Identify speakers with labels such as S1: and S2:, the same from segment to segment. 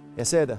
S1: يا سادة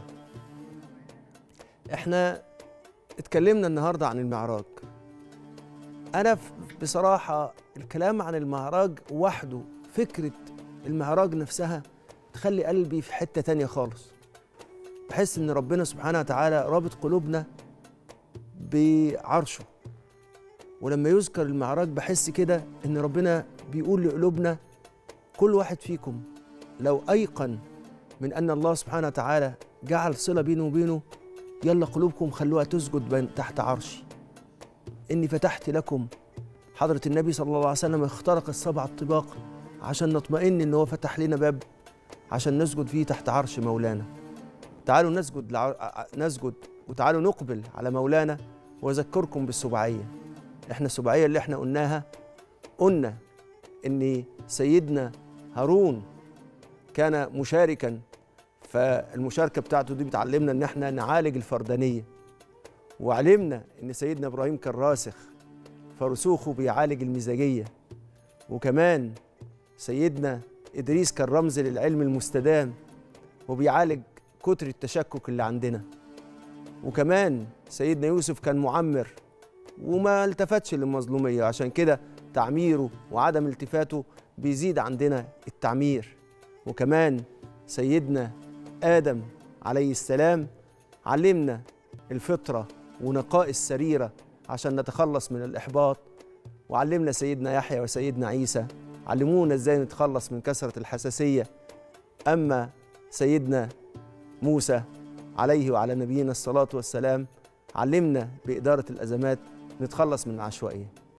S1: احنا اتكلمنا النهاردة عن المعراج أنا ف- بصراحة الكلام عن المعراج وحده فكرة المعراج نفسها تخلي قلبي في حتة تانية خالص بحس إن ربنا سبحانه وتعالى رابط قلوبنا بعرشه ولما يذكر المعراج بحس كده إن ربنا بيقول لقلوبنا كل واحد فيكم لو أيقن من أن الله سبحانه وتعالى جعل صلة بينه وبينه يلا قلوبكم خلوها تسجد بين تحت عرشي إني فتحت لكم حضرة النبي صلى الله عليه وسلم اخترق السبع الطباق عشان نطمئن إن هو فتح لنا باب عشان نسجد فيه تحت عرش مولانا تعالوا نسجد لع... نسجد وتعالوا نقبل على مولانا وأذكركم بالسبعية إحنا السبعية اللي إحنا قلناها قلنا إن سيدنا هارون كان مشاركا فالمشاركة بتاعته دي بتعلمنا إن إحنا نعالج الفردانية وعلمنا إن سيدنا إبراهيم كان راسخ فرسوخه بيعالج المزاجية وكمان سيدنا إدريس كان رمز للعلم المستدام وبيعالج كتر التشكك اللي عندنا وكمان سيدنا يوسف كان معمر وما التفتش للمظلومية عشان كده تعميره وعدم التفاته بيزيد عندنا التعمير وكمان سيدنا آدم عليه السلام علمنا الفطرة ونقاء السريرة عشان نتخلص من الإحباط وعلمنا سيدنا يحيى وسيدنا عيسى علمونا ازاي نتخلص من كثرة الحساسية أما سيدنا موسى عليه وعلى نبينا الصلاة والسلام علمنا بإدارة الأزمات نتخلص من العشوائية